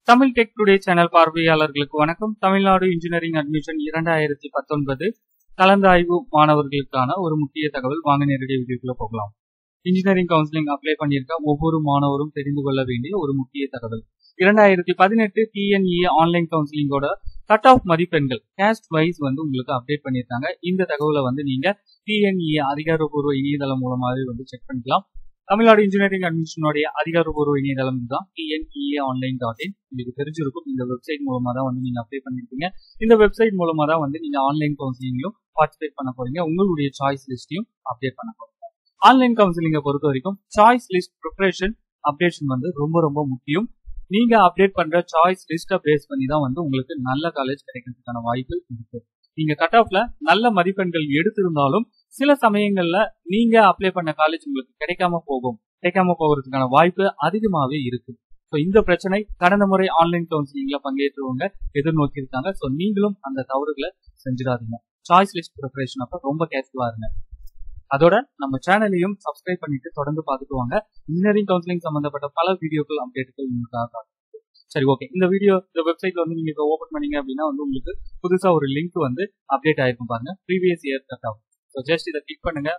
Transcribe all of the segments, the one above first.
Tamil tech today channel பார்வையாளர்களுக்கு வணக்கம் Tamil Nadu engineering admission இரண்டாயிரத்தி பத்தொன்பது கலந்தாய்வு மாணவர்களுக்கான ஒரு முக்கிய தகவல் வாங்க நேரடி வீடியோக்குள்ள போகலாம் இன்ஜினியரிங் கவுன்சிலிங் அப்ளை பண்ணியிருக்க ஒவ்வொரு மாணவரும் தெரிந்து கொள்ள வேண்டிய ஒரு முக்கிய தகவல் இரண்டாயிரத்தி பதினெட்டு டிஎன்இஏ ஆன்லைன் கவுன்சிலிங்கோட கட் ஆஃப் மதிப்பெண்கள் கேஸ்ட் வைஸ் வந்து உங்களுக்கு அப்டேட் பண்ணியிருக்காங்க இந்த தகவலை வந்து நீங்க டிஎன்இஏ அதிகாரப்பூர்வ இணையதளம் மூலமாகவே வந்து செக் பண்ணிக்கலாம் தமிழ்நாடு இன்ஜினியரிங் அட்மிஷனுடைய அதிகாரப்பூர்வ இணையதளம் இதுதான் டிஎன்இஏ ஆன்லைன் டாட் இன் உங்களுக்கு தெரிஞ்சிருக்கும் இந்த வெப்சைட் மூலமா தான் வந்து நீங்க அப்ளை பண்ணிருக்கீங்க இந்த வெப்சைட் மூலமா தான் வந்து நீங்க ஆன்லைன் கவுன்சிலிங்லையும் பார்ட்டிசிபேட் பண்ண போறீங்க உங்களுடைய சாய்ஸ் லிஸ்டையும் அப்டேட் பண்ண போறீங்க ஆன்லைன் கவுன்சிலிங்கை பொறுத்த வரைக்கும் சாய்ஸ் லிஸ்ட் ப்ரிப்பரேஷன் அப்டேஷன் வந்து ரொம்ப ரொம்ப முக்கியம் நீங்க அப்டேட் பண்ற சாய்ஸ் லிஸ்ட்டை பேஸ் பண்ணி தான் வந்து உங்களுக்கு நல்ல காலேஜ் கிடைக்கிறதுக்கான வாய்ப்பு இருக்கு நீங்க கட் ஆஃப்ல நல்ல மதிப்பெண்கள் எடுத்திருந்தாலும் சில சமயங்கள்ல நீங்க அப்ளை பண்ண காலேஜ் உங்களுக்கு கிடைக்காம போகும் கிடைக்காம போகிறதுக்கான வாய்ப்பு அதிகமாவே இருக்கு ஸோ இந்த பிரச்சனை கடந்த முறை ஆன்லைன் கவுன்சிலிங்ல பங்கேற்றவங்க எதிர்நோக்கி இருக்காங்க ஸோ நீங்களும் அந்த தவறுகளை செஞ்சிடாதீங்க சாய்ஸ் லிஸ்ட் ப்ரிப்பரேஷன் அப்ப ரொம்ப கேர்ஃபுல்லா இருங்க அதோட நம்ம சேனலையும் சப்ஸ்கிரைப் பண்ணிட்டு தொடர்ந்து பார்த்துட்டு வாங்க இன்ஜினியரிங் கவுன்சிலிங் சம்பந்தப்பட்ட பல வீடியோக்கள் அப்டேட்டுகள் உங்களுக்காக சரி ஓகே இந்த வீடியோ இந்த வெப்சைட்ல வந்து நீங்க ஓபன் பண்ணீங்க அப்படின்னா வந்து உங்களுக்கு புதுசா ஒரு லிங்க் வந்து அப்டேட் ஆயிருக்கும் பாருங்க ப்ரீவியஸ் இயர் கட் ஆகும் ஸோ ஜஸ்ட் இதை கிளிக் பண்ணுங்க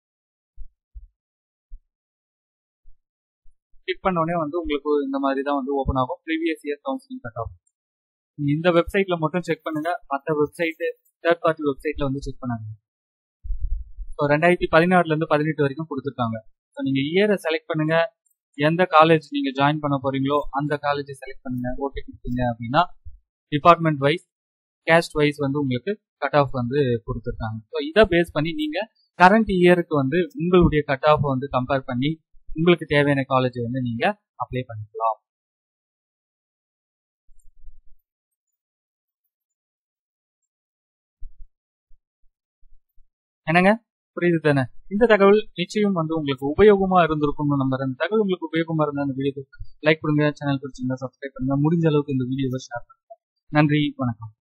கிளிக் பண்ண உடனே வந்து உங்களுக்கு இந்த மாதிரி தான் வந்து ஓப்பன் ஆகும் ப்ரீவியஸ் இயர் கவுன்சிலிங் கட் ஆகும் இந்த வெப்சைட்ல மட்டும் செக் பண்ணுங்க மற்ற வெப்சைட் தேர்ட் பார்ட்டி வெப்சைட்ல வந்து செக் பண்ணாங்க ஸோ ரெண்டாயிரத்தி பதினாறுல இருந்து பதினெட்டு வரைக்கும் கொடுத்துருக்காங்க ஸோ நீங்க இயரை செலக்ட் பண்ணுங்க எந்த காலேஜ் நீங்க ஜாயின் பண்ண போறீங்களோ அந்த காலேஜை செலக்ட் பண்ணுங்க ஓகே கொடுத்தீங்க அப்படின்னா டிபார்ட்மெண்ட் வைஸ் கேஸ்ட் வைஸ் வந்து உங்களுக்கு கட் ஆஃப் வந்து கொடுத்துருக்காங்க ஸோ இதை பேஸ் பண்ணி நீங்க கரண்ட் இயருக்கு வந்து உங்களுடைய கட் ஆஃப் வந்து கம்பேர் பண்ணி உங்களுக்கு தேவையான காலேஜ் வந்து நீங்க அப்ளை பண்ணிக்கலாம் என்னங்க புரியுது தானே இந்த தகவல் நிச்சயம் வந்து உங்களுக்கு உபயோகமா இருந்திருக்கும்னு நம்புறேன் இந்த தகவல் உங்களுக்கு உபயோகமா இருந்தா அந்த வீடியோ லைக் பண்ணுங்க சேனல் பிடிச்சிருந்தா சப்ஸ்கிரைப் பண்ணுங்க முடிஞ்ச அளவுக்கு இந்த வீடியோவை ஷேர் பண்ணுங்க நன்றி வணக்கம்